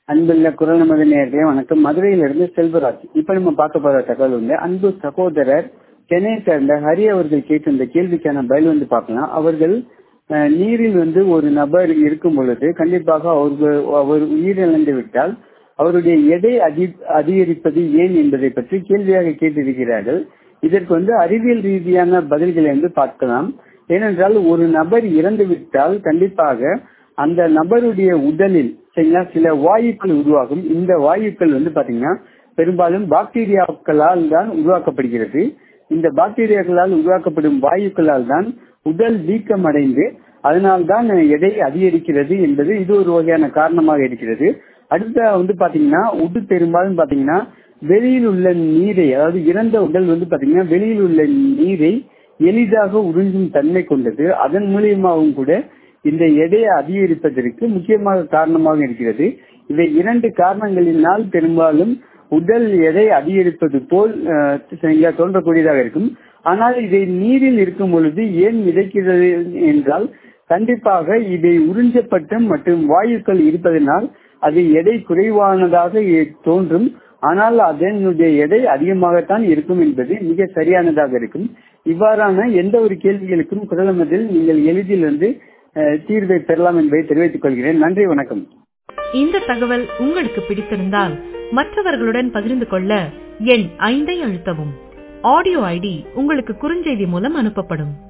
அன்புள்ள குரல் நமது நேர்களே வணக்கம் மதுரையிலிருந்து செல்வராஜ் இப்ப நம்ம பார்க்க போற தகவல் வந்து அன்பு சகோதரர் சென்னை சேர்ந்த ஹரி அவர்கள் கேட்டிருந்த கேள்விக்கான பதில் வந்து பார்க்கலாம் அவர்கள் அஹ், நீரில் வந்து ஒரு நபர் இருக்கும் பொழுது கண்டிப்பாக அவர்கள் அவர் உயிரிழந்து விட்டால் அவருடைய எடை அதி அதிகரிப்பது ஏன் என்பதை பற்றி கேள்வியாக கேட்டிருக்கிறார்கள் இதற்கு வந்து அறிவியல் ரீதியான பதில்களை வந்து பார்க்கலாம் ஏனென்றால் ஒரு நபர் இறந்து விட்டால் கண்டிப்பாக அந்த நபருடைய உடலில் சரிங்களா சில வாயுக்கள் உருவாகும் இந்த வாயுக்கள் வந்து பாத்தீங்கன்னா பெரும்பாலும் பாக்டீரியாக்களால் தான் உருவாக்கப்படுகிறது இந்த பாக்டீரியாக்களால் உருவாக்கப்படும் வாயுக்களால் தான் உடல் வீக்கம் அடைந்து அதனால் தான் எடை அதிகரிக்கிறது என்பது இது ஒரு வகையான காரணமாக இருக்கிறது அடுத்த வந்து பாத்தீங்கன்னா உடு பெரும்பாலும் பாத்தீங்கன்னா வெளியில் உள்ள நீரை அதாவது இறந்த உடல் வந்து பாத்தீங்கன்னா வெளியில் உள்ள நீரை எளிதாக உறிஞ்சும் தன்மை கொண்டது அதன் மூலியமாகவும் கூட இந்த எடையை அதிகரிப்பதற்கு முக்கியமாக காரணமாக இருக்கிறது இவை இரண்டு காரணங்களினால் பெரும்பாலும் உடல் எடை அதிகரிப்பது போல் அஹ், சரிங்களா, தோன்றக்கூடியதாக இருக்கும் ஆனால் இதை நீரில் இருக்கும் பொழுது ஏன் மிதக்கிறது என்றால் கண்டிப்பாக இதை உறிஞ்சப்பட்ட மற்றும் வாயுக்கள் இருப்பதனால் அது எடை குறைவானதாக இ- தோன்றும் ஆனால் அதனுடைய எடை அதிகமாகத்தான் இருக்கும் என்பது மிக சரியானதாக இருக்கும் இவ்வாறான எந்த ஒரு கேள்விகளுக்கும் குரலமதில் நீங்கள் எளிதில் வந்து அஹ், தீர்வை பெறலாம் என்பதை தெரிவித்துக் கொள்கிறேன் நன்றி வணக்கம் இந்த தகவல் உங்களுக்கு பிடித்திருந்தால் மற்றவர்களுடன் பகிர்ந்து கொள்ள எண் ஐந்தை அழுத்தவும் ஆடியோ ஐடி உங்களுக்கு குறுஞ்செய்தி மூலம் அனுப்பப்படும்